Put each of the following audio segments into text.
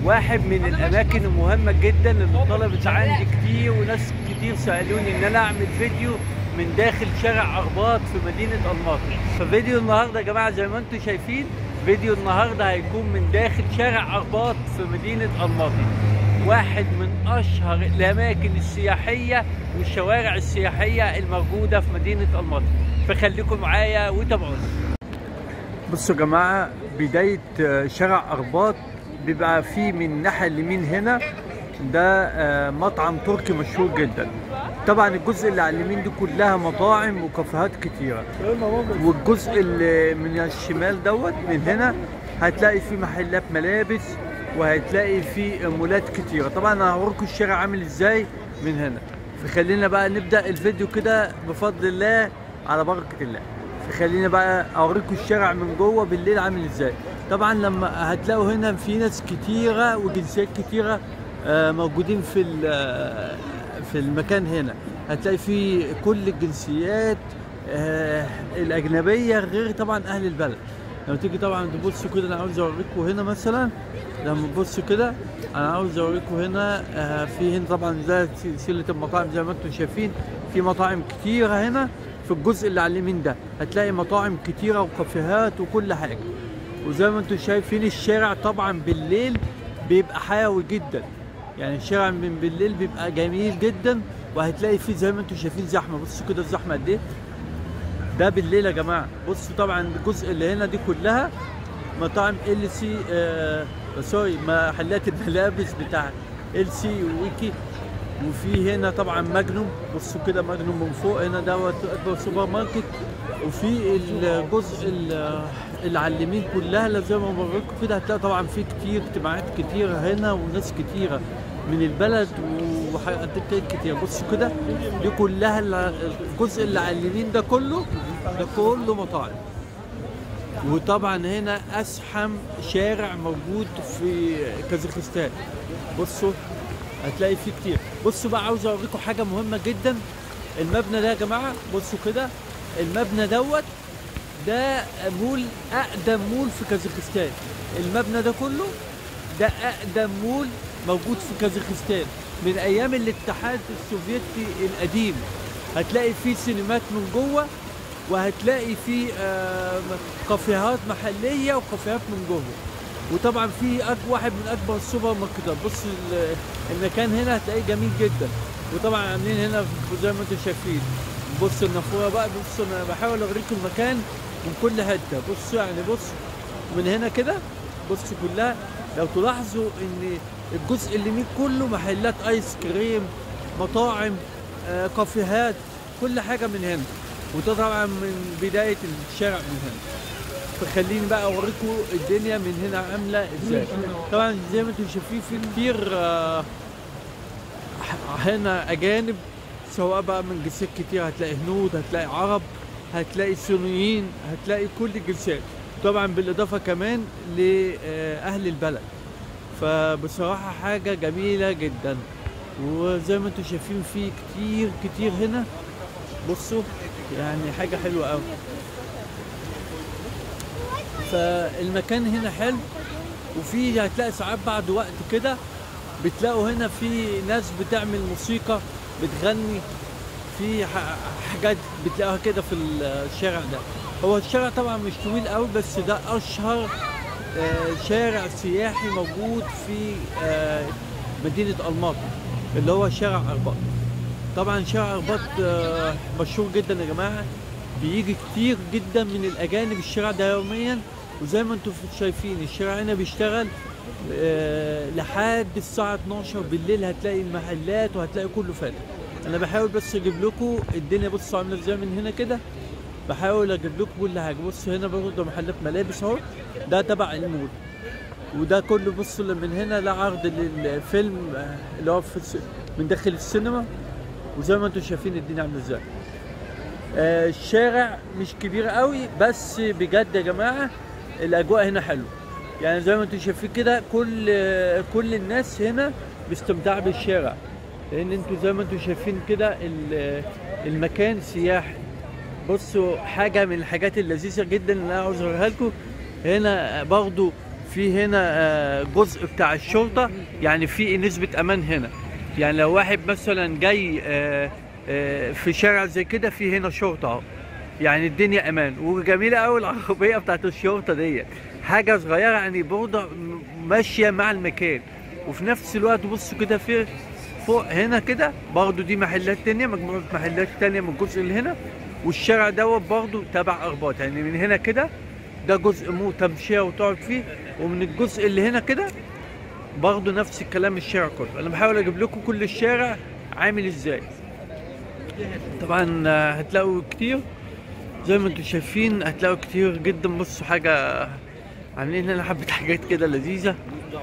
واحد من الاماكن المهمه جدا اللي طلبت عندي كتير وناس كتير سالوني ان انا اعمل فيديو من داخل شارع اغباط في مدينه الماطي ففيديو النهارده يا جماعه زي ما انتم شايفين فيديو النهارده هيكون من داخل شارع اغباط في مدينه الماطي واحد من اشهر الاماكن السياحيه والشوارع السياحيه الموجوده في مدينه الماطي فخليكم معايا وتابعوني بصوا يا جماعه بدايه شارع اغباط بيبقى فيه من الناحيه اليمين هنا ده آه، مطعم تركي مشهور جدا طبعا الجزء اللي على اليمين دي كلها مطاعم وكافيهات كتيره والجزء اللي من الشمال دوت من هنا هتلاقي فيه محلات ملابس وهتلاقي فيه مولات كتيره طبعا انا هوريكم الشارع عامل ازاي من هنا فخلينا بقى نبدا الفيديو كده بفضل الله على بركه الله فخلينا بقى اوريكم الشارع من جوه بالليل عامل ازاي طبعا لما هتلاقوا هنا في ناس كتيره وجنسيات كتيره آه، موجودين في ال- آه، في المكان هنا هتلاقي في كل الجنسيات آه، الاجنبيه غير طبعا اهل البلد لما تيجي طبعا تبصوا كده انا عاوز اوريكم هنا مثلا لما تبصوا كده انا عاوز اوريكم هنا آه، في هنا طبعا ده سلسله المطاعم زي ما انتم شايفين في مطاعم كتيره هنا في الجزء اللي على اليمين ده هتلاقي مطاعم كتيره وكافيهات وكل حاجه وزي ما انتم شايفين الشارع طبعا بالليل بيبقى حيوي جدا يعني الشارع من بالليل بيبقى جميل جدا وهتلاقي فيه زي ما انتم شايفين زحمه بصوا كده الزحمه قد ايه ده بالليل يا جماعه بصوا طبعا الجزء اللي هنا دي كلها مطاعم ال سي آه سوري محلات الملابس بتاع ال سي وويكي وفي هنا طبعا ماجنوم بصوا كده ماجنوم من فوق هنا دوت اكبر سوبر ماركت وفي الجزء ال- اللي على اليمين كلها لا زي ما بوريكم كده هتلاقي طبعا في كتير اجتماعات كتيره هنا وناس كتيره من البلد وحاجات كتير بصوا كده دي كلها ال- الجزء اللي على اليمين ده كله ده كله مطاعم وطبعا هنا ازحم شارع موجود في كازاخستان بصوا هتلاقي فيه كتير بصوا بقى عاوز اوريكم حاجه مهمه جدا المبنى ده يا جماعه بصوا كده المبنى دوت ده مول اقدم مول في كازاخستان المبنى ده كله ده اقدم مول موجود في كازاخستان من ايام الاتحاد السوفيتي القديم هتلاقي فيه سينمات من جوه وهتلاقي فيه آه، كافيهات محليه وكافيهات من جوه وطبعا في أك- واحد من اكبر السوبر ماركتات بص ال- المكان هنا هتلاقيه جميل جدا وطبعا عاملين هنا زي ما انتم شايفين بص النافوره بقى بص انا بحاول اوريكم المكان من كل حته بص يعني بص من هنا كده بص كلها لو تلاحظوا ان الجزء اليمين كله محلات ايس كريم مطاعم آه، كافيهات كل حاجه من هنا وده طبعا من بدايه الشارع من هنا فخليني بقى اوريكم الدنيا من هنا عامله ازاي طبعا زي ما انتم شايفين في كتير آه، هنا اجانب سواء بقى من جنسيات كتير هتلاقي هنود هتلاقي عرب هتلاقي صينيين هتلاقي كل الجنسيات طبعا بالاضافه كمان لاهل البلد فبصراحه حاجه جميله جدا وزي ما انتم شايفين في كتير كتير هنا بصوا يعني حاجه حلوه قوي فالمكان هنا حلو وفي هتلاقي ساعات بعد وقت كده بتلاقوا هنا في ناس بتعمل موسيقى بتغني في ح- حاجات بتلاقوها كده في الشارع ده هو الشارع طبعا مش طويل قوي بس ده اشهر آه، شارع سياحي موجود في آه، مدينة الماطي اللي هو شارع أرباط طبعا شارع أرباط آه، مشهور جدا يا جماعة بيجي كتير جدا من الأجانب الشارع ده يوميا وزي ما انتم شايفين الشارع هنا بيشتغل آه، لحد الساعة 12 بالليل هتلاقي المحلات وهتلاقي كله فاتح انا بحاول بس اجيب لكم الدنيا بصوا عامله ازاي من هنا كده بحاول اجيب لكم كل حاجه بصوا هنا برضه محلات ملابس اهو ده تبع المول وده كله بصوا اللي من هنا ده عرض للفيلم آه، اللي هو في الس- من داخل السينما وزي ما انتم شايفين الدنيا عامله ازاي آه، الشارع مش كبير قوي بس بجد يا جماعه الاجواء هنا حلوه يعني زي ما انتم شايفين كده كل آه، كل الناس هنا بيستمتعوا بالشارع لان انتوا زي ما انتم شايفين كده ال- المكان سياحي بصوا حاجه من الحاجات اللذيذه جدا اللي انا عاوز اوريها لكم هنا برضو في هنا آه، جزء بتاع الشرطه يعني في نسبه امان هنا يعني لو واحد مثلا جاي آه، آه، في شارع زي كده في هنا شرطه اهو يعني الدنيا امان وجميله قوي العربيه بتاعت الشرطه ديت حاجه صغيره يعني برضه م- ماشيه مع المكان وفي نفس الوقت بصوا كده في فوق هنا كده برضه دي محلات تانية مجموعه محلات تانية من الجزء اللي هنا والشارع دوت برضه تبع ارباط يعني من هنا كده ده جزء مو تمشيه وتقعد فيه ومن الجزء اللي هنا كده برضه نفس الكلام الشارع كله انا بحاول اجيب لكم كل الشارع عامل ازاي طبعا آه، هتلاقوا كتير زي ما انتم شايفين هتلاقوا كتير جدا بصوا حاجة عاملين هنا حبة حاجات كده لذيذة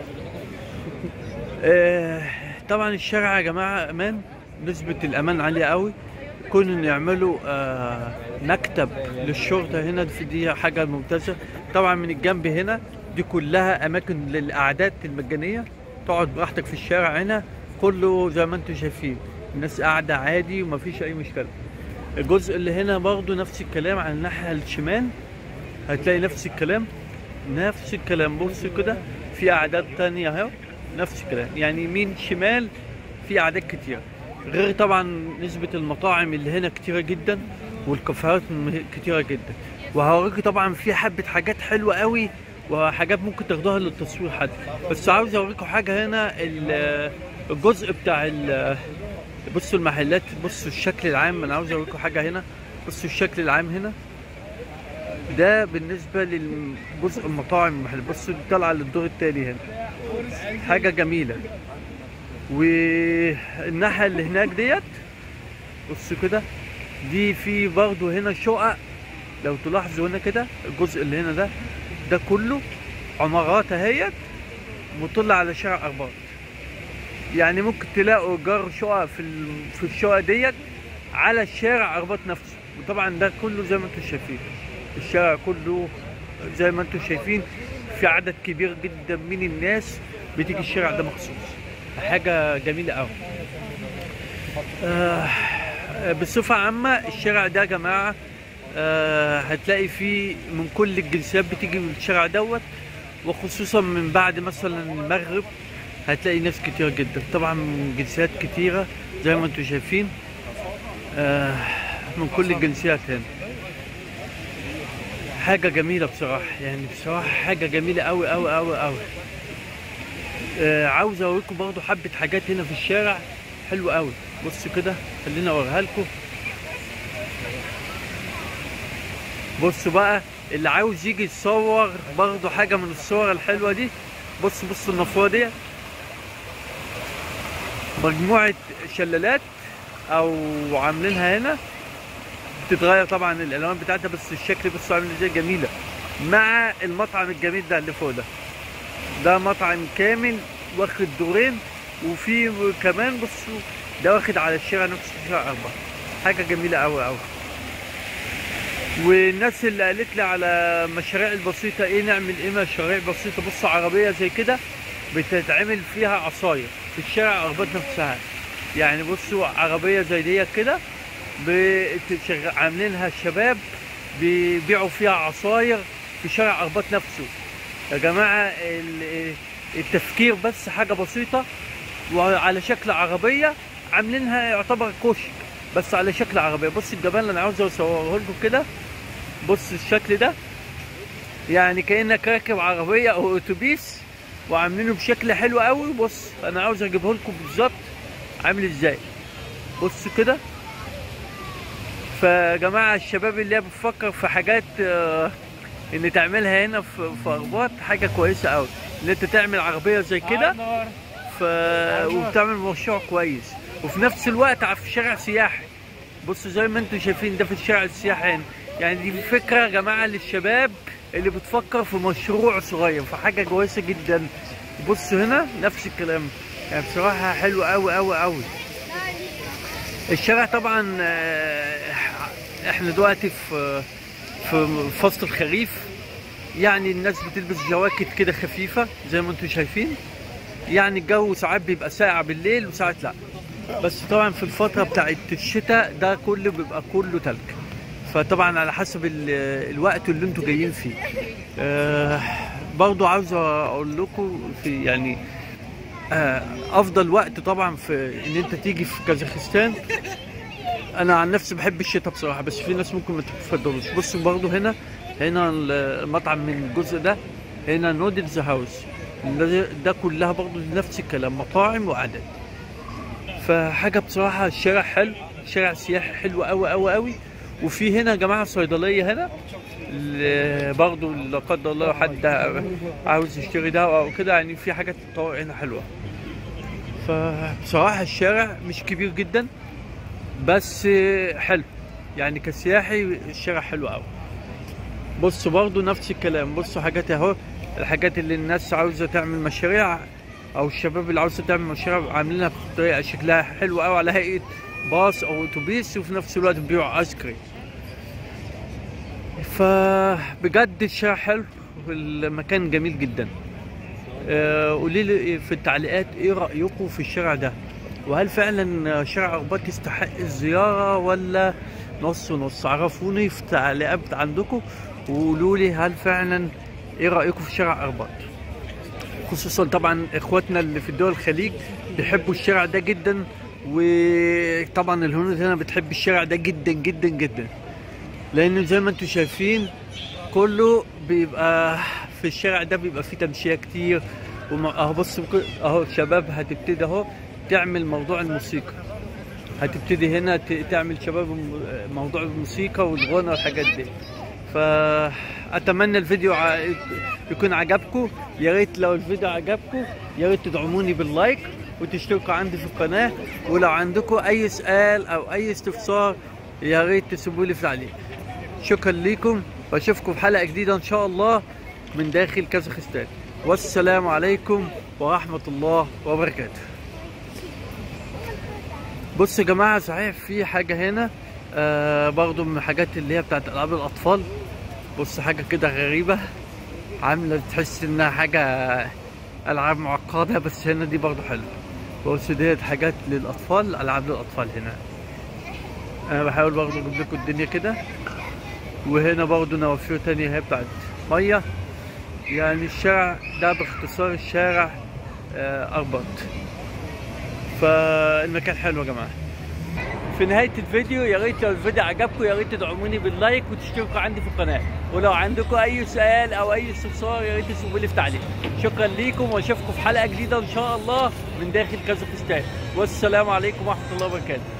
آه، طبعا الشارع يا جماعة امان نسبة الامان عالية قوي كون ان يعملوا آه، مكتب للشرطة هنا في دي حاجة ممتازة طبعا من الجنب هنا دي كلها اماكن للقعدات المجانية تقعد براحتك في الشارع هنا كله زي ما انتم شايفين الناس قاعدة عادي ومفيش اي مشكلة الجزء اللي هنا برضو نفس الكلام على الناحية الشمال هتلاقي نفس الكلام نفس الكلام بص كده في أعداد تانية اهو نفس الكلام يعني يمين شمال في أعداد كتير غير طبعا نسبة المطاعم اللي هنا كتيرة جدا والكافيهات م- كتيرة جدا وهوريكي طبعا في حبة حاجات حلوة قوي وحاجات ممكن تاخدوها للتصوير حتى بس عاوز اوريكم حاجة هنا ال- الجزء بتاع ال- بصوا المحلات بصوا الشكل العام انا عاوز اوريكم حاجه هنا بصوا الشكل العام هنا ده بالنسبه للجزء المطاعم المحل بصوا دي طالعه للدور التاني هنا حاجه جميله والناحيه اللي هناك ديت بصوا كده دي في برضه هنا شقق لو تلاحظوا هنا كده الجزء اللي هنا ده ده كله عمارات اهيت مطلة على شارع ارباط يعني ممكن تلاقوا جار شقق في ال- في الشقق ديت على الشارع ارباط نفسه وطبعا ده كله زي ما انتم شايفين الشارع كله زي ما انتم شايفين في عدد كبير جدا من الناس بتيجي الشارع ده مخصوص حاجه جميله قوي آه بصفه عامه الشارع ده يا جماعه آه هتلاقي فيه من كل الجنسيات بتيجي من الشارع دوت وخصوصا من بعد مثلا المغرب هتلاقي ناس كتير جدا طبعا من جنسيات كتيرة زي ما انتم شايفين آه من كل الجنسيات هنا حاجة جميلة بصراحة يعني بصراحة حاجة جميلة أوي أوي أوي أوي آه عاوز أوريكم برضو حبة حاجات هنا في الشارع حلوة أوي بصوا كده خليني أوريها لكم بصوا بقى اللي عاوز يجي يتصور برضو حاجة من الصور الحلوة دي بص بصوا النافورة دي مجموعة شلالات أو عاملينها هنا بتتغير طبعا الألوان بتاعتها بس الشكل بصوا عامل ازاي جميلة مع المطعم الجميل ده اللي فوق ده ده مطعم كامل واخد دورين وفي كمان بصوا ده واخد على الشارع نفس الشارع أربعة حاجة جميلة أوي أوي والناس اللي قالت لي على مشاريع البسيطة ايه نعمل ايه مشاريع بسيطة بص عربية زي كده بتتعمل فيها عصاير في الشارع أرباط نفسها يعني بصوا عربية زي ديت كده بتشغ- عاملينها الشباب بيبيعوا فيها عصاير في شارع أرباط نفسه يا جماعة ال- التفكير بس حاجة بسيطة وعلى شكل عربية عاملينها يعتبر كشك بس على شكل عربية بص الجبال اللي أنا عاوز أصوره لكم كده بص الشكل ده يعني كأنك راكب عربية أو أتوبيس وعاملينه بشكل حلو قوي بص أنا عاوز أجيبه لكم بالظبط عامل إزاي بص كده فيا جماعة الشباب اللي هي بتفكر في حاجات آه، ان تعملها هنا في في ارباط حاجة كويسة قوي ان انت تعمل عربية زي كده ف... وبتعمل مشروع كويس وفي نفس الوقت ع- في شارع سياحي بصوا زي ما انتم شايفين ده في الشارع السياحي هنا يعني دي فكرة يا جماعة للشباب اللي بتفكر في مشروع صغير فحاجة كويسة جدا بصوا هنا نفس الكلام يعني بصراحة حلو قوي قوي قوي الشارع طبعا آه، احنا دلوقتي في في فصل الخريف يعني الناس بتلبس جواكت كده خفيفة زي ما انتم شايفين يعني الجو ساعات بيبقى ساقع بالليل وساعات لا بس طبعا في الفترة بتاعت الشتاء ده كله بيبقى كله تلج فطبعا على حسب ال- الوقت اللي انتوا جايين فيه آه برضو عاوز اقول لكم في يعني آه، افضل وقت طبعا في ان انت تيجي في كازاخستان انا عن نفسي بحب الشتاء بصراحه بس في ناس ممكن ما تفضلوش بصوا برضو هنا هنا المطعم من الجزء ده هنا نودلز هاوس ده ده كلها برضو نفس الكلام مطاعم وقعدات فحاجه بصراحه الشارع حلو شارع سياحي حلو قوي قوي قوي وفي هنا يا جماعه صيدليه هنا ل- برضو لا قدر الله حد عاوز يشتري دواء او كده يعني في حاجات طوارئ هنا حلوه فبصراحه الشارع مش كبير جدا بس حلو يعني كسياحي الشارع حلو قوي بصوا برضو نفس الكلام بصوا حاجات اهو الحاجات اللي الناس عاوزه تعمل مشاريع او الشباب اللي عاوزه تعمل مشاريع عاملينها بطريقه شكلها حلو قوي على هيئه باص او اتوبيس وفي نفس الوقت بيبيعوا ايس كريم فبجد الشارع حلو والمكان جميل جدا آه، قولي لي في التعليقات ايه رايكم في الشارع ده وهل فعلا شارع ارباط يستحق الزياره ولا نص ونص عرفوني في التعليقات عندكم وقولوا لي هل فعلا ايه رايكم في شارع ارباط خصوصا طبعا اخواتنا اللي في دول الخليج بيحبوا الشارع ده جدا وطبعا الهنود هنا بتحب الشارع ده جدا جدا جدا لان زي ما انتم شايفين كله بيبقى في الشارع ده بيبقى فيه تمشيه كتير وم- اهو بص بك- اهو شباب هتبتدي اهو تعمل موضوع الموسيقى هتبتدي هنا ت- تعمل شباب الم- موضوع الموسيقى والغنى والحاجات دي فاتمنى الفيديو ع- يكون عجبكم يا ريت لو الفيديو عجبكم يا ريت تدعموني باللايك وتشتركوا عندي في القناه ولو عندكم اي سؤال او اي استفسار يا ريت تسيبوا لي في تعليق شكرا لكم واشوفكم في حلقه جديده ان شاء الله من داخل كازاخستان والسلام عليكم ورحمه الله وبركاته بصوا يا جماعه صحيح في حاجه هنا آه برضو من الحاجات اللي هي بتاعت العاب الاطفال بص حاجه كده غريبه عامله تحس انها حاجه العاب معقده بس هنا دي برضو حلوه بص ديت حاجات للاطفال العاب للاطفال هنا انا بحاول برضو اجيب لكم الدنيا كده وهنا برضو نوافير تانية هي بتاعت ميه يعني الشارع ده باختصار الشارع آه، اربط فالمكان حلو يا جماعه في نهايه الفيديو يا ريت لو الفيديو عجبكم يا ريت تدعموني باللايك وتشتركوا عندي في القناه ولو عندكم اي سؤال او اي استفسار يا ريت تسيبوا لي في تعليق شكرا ليكم واشوفكم في حلقه جديده ان شاء الله من داخل كازاخستان والسلام عليكم ورحمه الله وبركاته